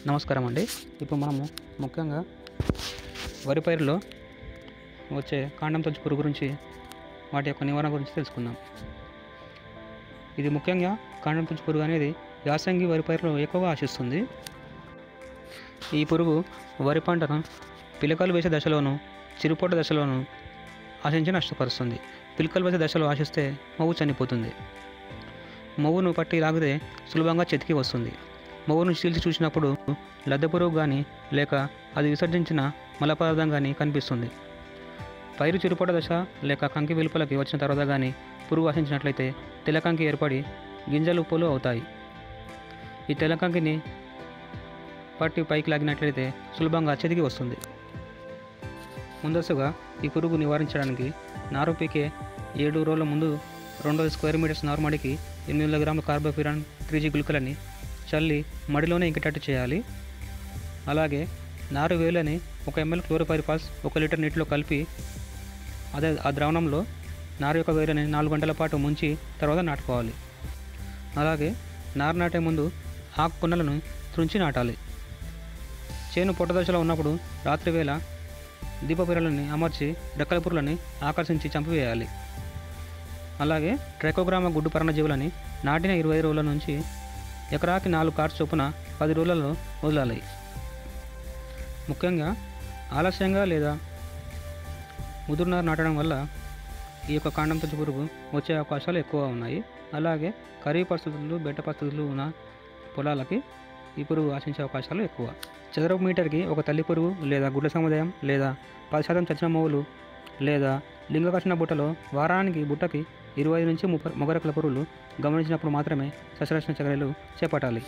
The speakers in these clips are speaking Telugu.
నమస్కారం అండి ఇప్పుడు మనము ముఖ్యంగా వరి పైరులో వచ్చే కాండం తొచ్చు పురుగు గురించి వాటి యొక్క నివారణ గురించి తెలుసుకుందాం ఇది ముఖ్యంగా కాండం తొచ్చు పురుగు అనేది యాసంగి వరి పైరులో ఎక్కువగా ఆశిస్తుంది ఈ పురుగు వరి పంటను పిలకలు వేసే దశలోను చిరుపొట్ట దశలోను ఆశించి నష్టపరుస్తుంది పిలకలు వేసే దశలో ఆశిస్తే మొవ్వు చనిపోతుంది మొవ్వును పట్టి లాగితే సులభంగా చెతికి వస్తుంది మొవ్వును చీల్చి చూసినప్పుడు లద్దె పురుగు కానీ లేక అది విసర్జించిన మల పదార్థం కానీ కనిపిస్తుంది పైరు చిరుపొట దశ లేక కంకి వెలుపలకి వచ్చిన తర్వాత కానీ పురుగు ఆశించినట్లయితే తెల్లకంకి ఏర్పడి గింజలు ఉప్పులు అవుతాయి ఈ తెల్లకంకిని పట్టి పైకి లాగినట్లయితే సులభంగా చెతికి వస్తుంది ముందస్తుగా ఈ పురుగు నివారించడానికి నారు పీకే ఏడు రోజుల ముందు రెండు వందల స్క్వేర్ మీటర్స్ నార్మడికి ఎనిమిది వందల గ్రాముల కార్బోఫిరాన్ త్రీ జీ గుళికలని చల్లి మడిలోనే ఇంకేటట్టు చేయాలి అలాగే నారు వేలని ఒక ఎంఎల్ క్లోరోపైరిఫాస్ ఒక లీటర్ నీటిలో కలిపి అదే ఆ ద్రావణంలో నారు యొక్క వేలని నాలుగు గంటల పాటు ముంచి తర్వాత నాటుకోవాలి అలాగే నారు నాటే ముందు ఆకు కొన్నలను తుంచి నాటాలి చేను పొట్టదశలో ఉన్నప్పుడు రాత్రి వేళ దీపపిరలని అమర్చి రెక్కల పురులని ఆకర్షించి చంపివేయాలి అలాగే ట్రైకోగ్రామ గుడ్డు పర్ణజీవులని నాటిన ఇరవై రోజుల నుంచి ఎకరాకి నాలుగు కార్స్ చొప్పున పది రోజులలో వదలాలి ముఖ్యంగా ఆలస్యంగా లేదా ముదురునారు నాటడం వల్ల ఈ యొక్క కాండం తొచ్చు పురుగు వచ్చే అవకాశాలు ఎక్కువ ఉన్నాయి అలాగే ఖరీఫ్ పరిస్థితులు బెట్ట పరిస్థితులు ఉన్న పొలాలకి ఈ పురుగు ఆశించే అవకాశాలు ఎక్కువ చదరపు మీటర్కి ఒక తల్లి పురుగు లేదా గుడ్ల సముదాయం లేదా పది శాతం చచ్చిన మొవ్వులు లేదా లింగకర్షణ బుట్టలో వారానికి బుట్టకి ఇరవై నుంచి ముప్పై మొగరకల పురుగులు గమనించినప్పుడు మాత్రమే సస్యరక్షణ చర్యలు చేపట్టాలి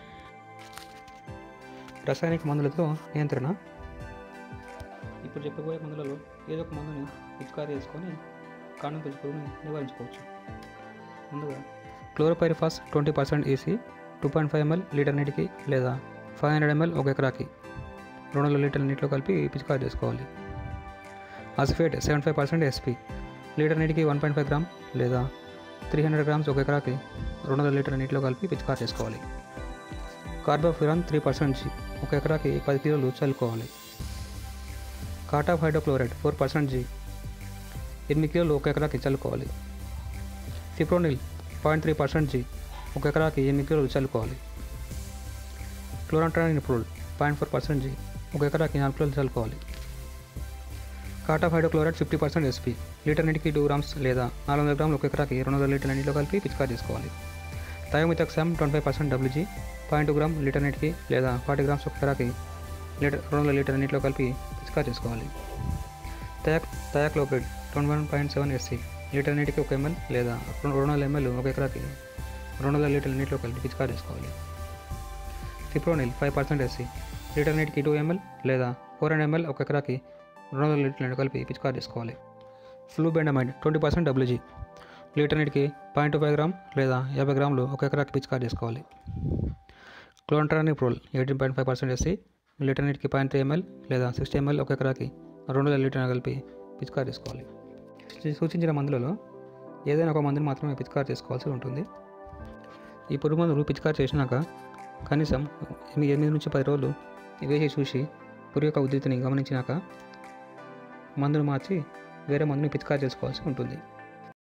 రసాయనిక మందులతో నియంత్రణ ఇప్పుడు చెప్పబోయే మందులలో ఏదో ఒక మందుని పిచికారీ చేసుకొని కాండం తొలి పురుగుని నివారించుకోవచ్చు ముందుగా chlorpyrifos twenty percent EC two point five ML litre నీటికి లేదా ఫైవ్ హండ్రెడ్ ఎంఎల్ ఒక ఎకరాకి రెండు వందల లీటర్ల నీటిలో కలిపి పిచికారీ చేసుకోవాలి acephate seventy five percent SP litre నీటికి వన్ పాయింట్ ఫైవ్ గ్రామ్ లేదా త్రీ హండ్రెడ్ గ్రామ్స్ ఒక ఎకరాకి రెండు వందల లీటర్ల నీటిలో కలిపి పిచికారీ చేసుకోవాలి కార్బోఫిరాన్ త్రీ పర్సెంట్ జీ ఒక ఎకరాకి పది కిలోలు చల్లుకోవాలి cartap hydrochloride four percent G ఎనిమిది కిలోలు ఒక ఎకరాకి చల్లుకోవాలి fipronil point three percent G ఒక ఎకరాకి ఎనిమిది కిలోలు చల్లుకోవాలి chlorantraniliprole point four percent G ఒక ఎకరాకి నాలుగు కిలోలు చల్లుకోవాలి cartap hydrochloride fifty percent SP litre నీటికి టూ గ్రామ్స్ లేదా నాలుగు వందల గ్రాములు ఒక ఎకరాకి రెండు వందల లీటర్ల నీటిలో కలిపి పిచికారీ చేసుకోవాలి thiamethoxam twenty five percent WG point two gram litre నీటికి లేదా ఫార్టీ గ్రామ్స్ ఒక ఎకరాకి లీటర్ రెండు వందల లీటర్ల నీటిలో కలిపి పిచికారీ చేసుకోవాలి థయాక్ thiacloprid twenty one point seven SC litre నీటికి ఒక ఎంఎల్ లేదా రెండు రెండు వందల ఎంఎల్ ఒక ఎకరాకి రెండు వందల లీటర్ల నీటిలో కలిపి పిచికారీ చేసుకోవాలి fipronil five percent SC litre నీటికి టూ ఎంఎల్ లేదా ఫోర్ హండ్రెడ్ ఎంఎల్ ఒక ఎకరాకి రెండు వందల లీటర్ల కలిపి పిచికారీ చేసుకోవాలి flubendiamide twenty percent WG litre నీటికి పాయింట్ ఫైవ్ గ్రామ్ లేదా యాభై గ్రాములు ఒక ఎకరాకి పిచికారీ చేసుకోవాలి chlorantraniliprole eighteen point five percent SC litre నీటికి పాయింట్ త్రీ ఎంఎల్ లేదా సిక్స్టీ ఎంఎల్ ఒక ఎకరాకి రెండు వందల లీటర్ కలిపి పిచికారీ చేసుకోవాలి సూచించిన మందులలో ఏదైనా ఒక మందుని మాత్రమే పిచికారీ చేసుకోవాల్సి ఉంటుంది ఈ పురుగు మందులు పిచికారీ చేసినాక కనీసం ఎనిమిది ఎనిమిది నుంచి పది రోజులు వేసి చూసి పురుగు యొక్క ఉధృతిని గమనించినాక మందును మార్చి వేరే మందుని పిచికారీ చేసుకోవాల్సి ఉంటుంది